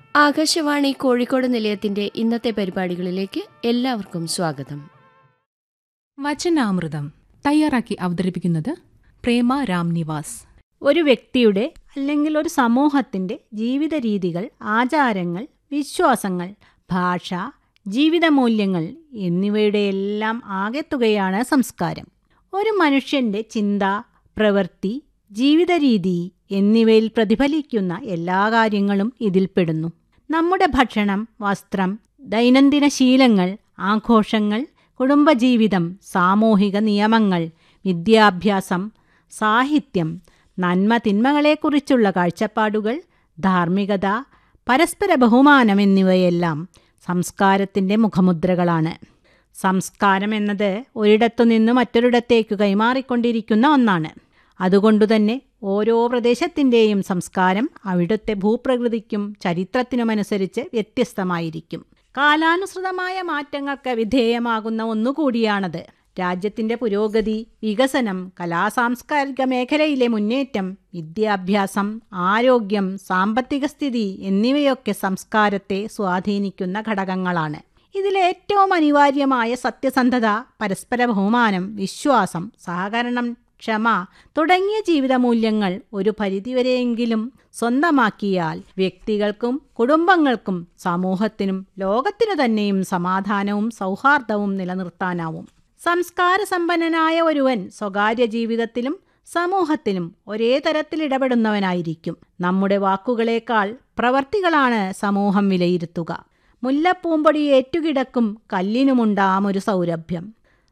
ആകാശവാണി കോഴിക്കോട് നിലയത്തിന്റെ ഇന്നത്തെ പരിപാടികളിലേക്ക് എല്ലാവർക്കും സ്വാഗതം വചനാമൃതം തയ്യാറാക്കി അവതരിപ്പിക്കുന്നത് പ്രേമ രാം നിവാസ് ഒരു വ്യക്തിയുടെ അല്ലെങ്കിൽ ഒരു സമൂഹത്തിൻ്റെ ജീവിത രീതികൾ ആചാരങ്ങൾ വിശ്വാസങ്ങൾ ഭാഷ ജീവിതമൂല്യങ്ങൾ എന്നിവയുടെ എല്ലാം ആകെത്തുകയാണ് സംസ്കാരം ഒരു മനുഷ്യൻ്റെ ചിന്ത പ്രവൃത്തി ജീവിത രീതി എന്നിവയിൽ പ്രതിഫലിക്കുന്ന എല്ലാ കാര്യങ്ങളും ഇതിൽപ്പെടുന്നു നമ്മുടെ ഭക്ഷണം വസ്ത്രം ദൈനംദിന ശീലങ്ങൾ ആഘോഷങ്ങൾ കുടുംബജീവിതം സാമൂഹിക നിയമങ്ങൾ വിദ്യാഭ്യാസം സാഹിത്യം നന്മ തിന്മകളെക്കുറിച്ചുള്ള കാഴ്ചപ്പാടുകൾ ധാർമ്മികത പരസ്പര ബഹുമാനം എന്നിവയെല്ലാം സംസ്കാരത്തിൻ്റെ മുഖമുദ്രകളാണ് സംസ്കാരം എന്നത് ഒരിടത്തുനിന്ന് മറ്റൊരിടത്തേക്ക് കൈമാറിക്കൊണ്ടിരിക്കുന്ന ഒന്നാണ് അതുകൊണ്ടുതന്നെ ഓരോ പ്രദേശത്തിൻ്റെയും സംസ്കാരം അവിടുത്തെ ഭൂപ്രകൃതിക്കും ചരിത്രത്തിനുമനുസരിച്ച് വ്യത്യസ്തമായിരിക്കും കാലാനുസൃതമായ മാറ്റങ്ങൾക്ക് വിധേയമാകുന്ന ഒന്നുകൂടിയാണത് രാജ്യത്തിന്റെ പുരോഗതി വികസനം കലാസാംസ്കാരിക മേഖലയിലെ മുന്നേറ്റം വിദ്യാഭ്യാസം ആരോഗ്യം സാമ്പത്തിക സ്ഥിതി എന്നിവയൊക്കെ സംസ്കാരത്തെ സ്വാധീനിക്കുന്ന ഘടകങ്ങളാണ് ഇതിലേറ്റവും അനിവാര്യമായ സത്യസന്ധത പരസ്പര ബഹുമാനം വിശ്വാസം സഹകരണം ക്ഷമ തുടങ്ങിയ ജീവിതമൂല്യങ്ങൾ ഒരു പരിധിവരെയെങ്കിലും സ്വന്തമാക്കിയാൽ വ്യക്തികൾക്കും കുടുംബങ്ങൾക്കും സമൂഹത്തിനും ലോകത്തിനു തന്നെയും സമാധാനവും സൗഹാർദ്ദവും നിലനിർത്താനാവും സംസ്കാരസമ്പന്നനായ ഒരുവൻ സ്വകാര്യ ജീവിതത്തിലും സമൂഹത്തിലും ഒരേ തരത്തിൽ ഇടപെടുന്നവനായിരിക്കും നമ്മുടെ വാക്കുകളേക്കാൾ പ്രവർത്തികളാണ് സമൂഹം വിലയിരുത്തുക മുല്ലപ്പൂമ്പൊടി ഏറ്റുകിടക്കും കല്ലിനുമുണ്ടാം ഒരു സൗരഭ്യം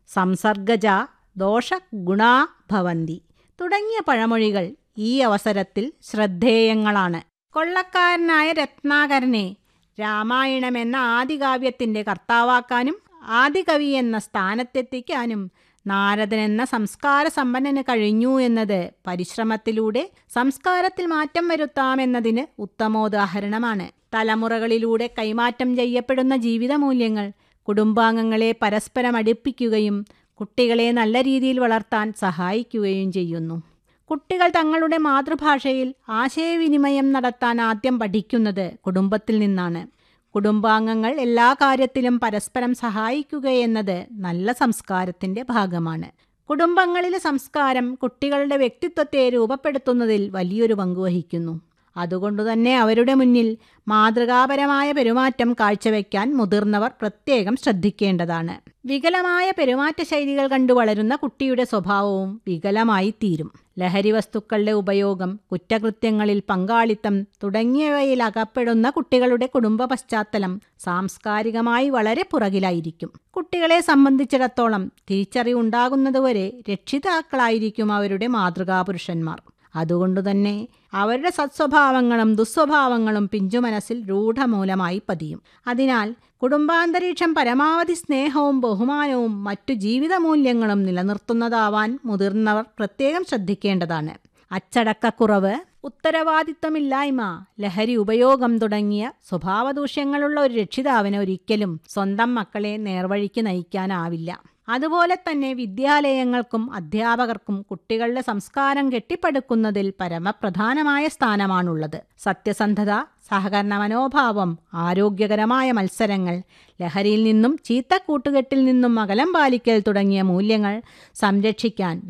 സംസർഗജ ദോഷ ഗുണാ ഭവന്തി തുടങ്ങിയ പഴമൊഴികൾ ഈ അവസരത്തിൽ ശ്രദ്ധേയങ്ങളാണ് കൊള്ളക്കാരനായ രത്നാകരനെ രാമായണം എന്ന ആദികാവ്യത്തിന്റെ കർത്താവാക്കാനും ആദികവി എന്ന സ്ഥാനത്തെത്തിക്കാനും നാരദൻ എന്ന സംസ്കാര സമ്പന്നന് കഴിഞ്ഞു എന്നത് പരിശ്രമത്തിലൂടെ സംസ്കാരത്തിൽ മാറ്റം വരുത്താമെന്നതിന് ഉത്തമോദാഹരണമാണ് തലമുറകളിലൂടെ കൈമാറ്റം ചെയ്യപ്പെടുന്ന ജീവിതമൂല്യങ്ങൾ കുടുംബാംഗങ്ങളെ പരസ്പരം അടുപ്പിക്കുകയും കുട്ടികളെ നല്ല രീതിയിൽ വളർത്താൻ സഹായിക്കുകയും ചെയ്യുന്നു കുട്ടികൾ തങ്ങളുടെ മാതൃഭാഷയിൽ ആശയവിനിമയം നടത്താൻ ആദ്യം പഠിക്കുന്നത് കുടുംബത്തിൽ നിന്നാണ് കുടുംബാംഗങ്ങൾ എല്ലാ കാര്യത്തിലും പരസ്പരം സഹായിക്കുകയെന്നത് നല്ല സംസ്കാരത്തിന്റെ ഭാഗമാണ് കുടുംബങ്ങളിലെ സംസ്കാരം കുട്ടികളുടെ വ്യക്തിത്വത്തെ രൂപപ്പെടുത്തുന്നതിൽ വലിയൊരു പങ്കുവഹിക്കുന്നു അതുകൊണ്ടുതന്നെ അവരുടെ മുന്നിൽ മാതൃകാപരമായ പെരുമാറ്റം കാഴ്ചവെക്കാൻ മുതിർന്നവർ പ്രത്യേകം ശ്രദ്ധിക്കേണ്ടതാണ് വികലമായ പെരുമാറ്റ ശൈലികൾ കണ്ടു വളരുന്ന കുട്ടിയുടെ സ്വഭാവവും വികലമായി തീരും ലഹരി വസ്തുക്കളുടെ ഉപയോഗം കുറ്റകൃത്യങ്ങളിൽ പങ്കാളിത്തം തുടങ്ങിയവയിൽ അകപ്പെടുന്ന കുട്ടികളുടെ കുടുംബ പശ്ചാത്തലം സാംസ്കാരികമായി വളരെ പുറകിലായിരിക്കും കുട്ടികളെ സംബന്ധിച്ചിടത്തോളം തിരിച്ചറിവുണ്ടാകുന്നതുവരെ രക്ഷിതാക്കളായിരിക്കും അവരുടെ മാതൃകാപുരുഷന്മാർ അതുകൊണ്ടുതന്നെ അവരുടെ സത്സ്വഭാവങ്ങളും ദുസ്വഭാവങ്ങളും പിഞ്ചുമനസ്സിൽ രൂഢമൂലമായി പതിയും അതിനാൽ കുടുംബാന്തരീക്ഷം പരമാവധി സ്നേഹവും ബഹുമാനവും മറ്റു ജീവിതമൂല്യങ്ങളും നിലനിർത്തുന്നതാവാൻ മുതിർന്നവർ പ്രത്യേകം ശ്രദ്ധിക്കേണ്ടതാണ് അച്ചടക്കക്കുറവ് ഉത്തരവാദിത്തമില്ലായ്മ ലഹരി ഉപയോഗം തുടങ്ങിയ സ്വഭാവദൂഷ്യങ്ങളുള്ള ഒരു രക്ഷിതാവിന് ഒരിക്കലും സ്വന്തം മക്കളെ നേർവഴിക്ക് നയിക്കാനാവില്ല അതുപോലെ തന്നെ വിദ്യാലയങ്ങൾക്കും അധ്യാപകർക്കും കുട്ടികളുടെ സംസ്കാരം കെട്ടിപ്പടുക്കുന്നതിൽ പരമപ്രധാനമായ സ്ഥാനമാണുള്ളത് സത്യസന്ധത സഹകരണ മനോഭാവം ആരോഗ്യകരമായ മത്സരങ്ങൾ ലഹരിയിൽ നിന്നും ചീത്ത കൂട്ടുകെട്ടിൽ നിന്നും അകലം പാലിക്കൽ തുടങ്ങിയ മൂല്യങ്ങൾ സംരക്ഷിക്കാൻ